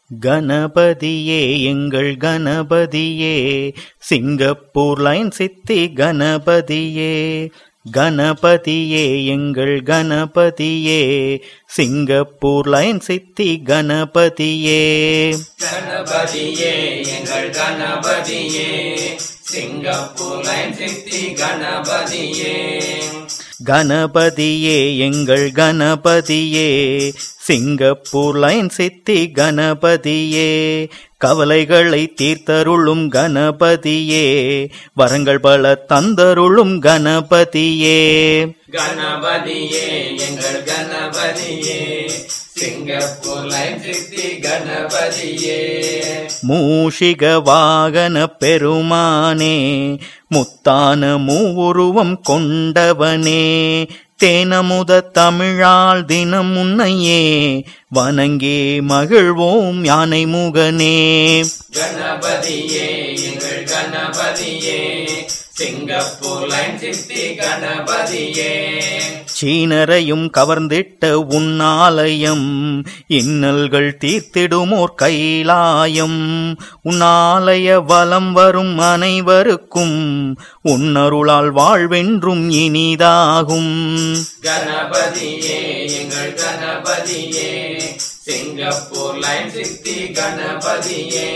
கணபதியே எங்கள் கணபதியே சிங்கப்பூர் லைன் சித்தி கணபதியே கணபதியே எங்கள் கணபதியே சிங்கப்பூர் லைன் சித்தி கணபதியே கணபதியே எங்கள் கணபதியே சிங்கப்பூர் லைன் சித்தி கணபதியே கணபதியே எங்கள் கணபதியே சிங்கப்பூர் லைன் சித்தி கணபதியே கவலைகளை தீர்த்தருளும் கணபதியே வரங்கள் பல தந்தருளும் கணபதியே கணபதியே எங்கள் கணபதியே சிங்கப்பூர் லைன் சித்தி கணபதியே மூஷிக வாகன பெருமானே முத்தான மூவுருவம் கொண்டவனே தேனமுத தமிழால் தினம் உன்னையே வணங்கே மகிழ்வோம் யானை முகனே கணபதியே எங்கள் கணபதியே சிங்கப்பூர் லைன் சித்தி கணபதியே சீனரையும் கவர்ந்திட்ட உன்னாலயம் இன்னல்கள் தீர்த்திடுமோர் கைலாயம் உன்னாலய வலம் வரும் அனைவருக்கும் உன்னருளால் வாழ்வென்றும் இனிதாகும் கணபதியே எங்கள் கணபதியே சிங்கப்பூர் லைன் சித்தி கணபதியே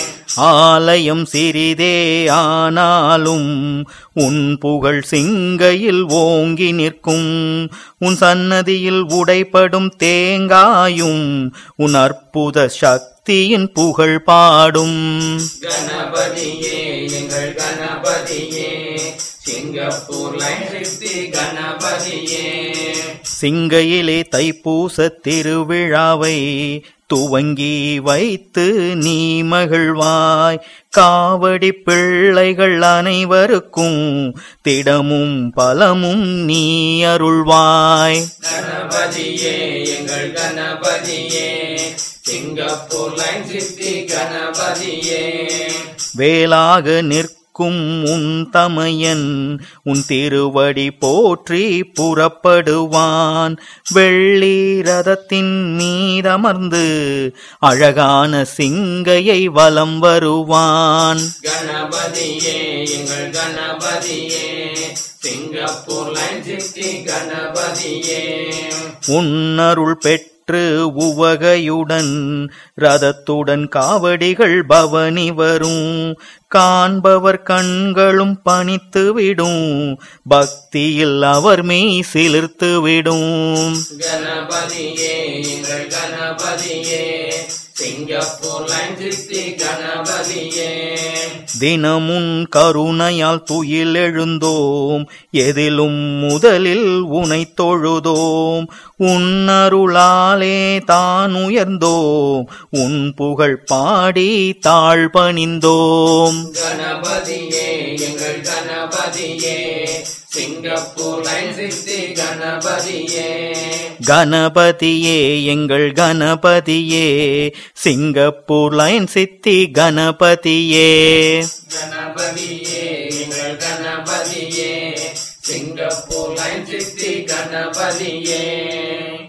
ஆலயம் சிறிதே ஆனாலும் உன் புகழ் சிங்கையில் ஓங்கி நிற்கும் உன் சன்னதியில் உடைப்படும் தேங்காயும் உன் அற்புத சக்தியின் புகழ் பாடும் கணபதியே எங்கள் கணபதியே சிங்கப்பூர் லைன் சித்தி கணபதியே சிங்கையிலே தைப்பூச திருவிழாவை துவங்கி வைத்து நீ மகிழ்வாய் காவடி பிள்ளைகள் அனைவருக்கும் திடமும் பலமும் நீ அருள்வாய் கணபதியே எங்கள் கணபதியே சிங்கப்பூர் லைன் சித்தி கணபதியே வேலாக நிற்கும் உன் தமையன் உன் திருவடி போற்றி புறப்படுவான் வெள்ளி ரதத்தின் மீதமர்ந்து அழகான சிங்கையை வலம் வருவான் கணபதியே எங்கள் கணபதியே சிங்கப்பூர் லைன் சித்தி கணபதியே உன்னருள் பெற்று உவகையுடன் ரதத்துடன் காவடிகள் பவனி வரும் காண்பவர் கண்களும் பணித்துவிடும் பக்தியில் அவர் மெய் சிலிர்த்துவிடும் கணபதியே எங்கள் கணபதியே சிங்கப்பூர் லைன் சித்தி கணபதியே தினமும் கருணையால் துயில் எழுந்தோம் எதிலும் முதலில் உனை தொழுதோம் உன்னருளாலே தான் உயர்ந்தோம் உன் புகழ் பாடி தாழ் பணிந்தோம் கணபதியே எங்கள் கணபதியே சிங்கப்பூர் லைன் சித்தி கணபதியே கணபதியே எங்கள் கணபதியே சிங்கப்பூர் லைன் சித்தி கணபதியே கணபதியே எங்கள் கணபதியே சிங்கப்பூர் லைன் சித்தி கணபதியே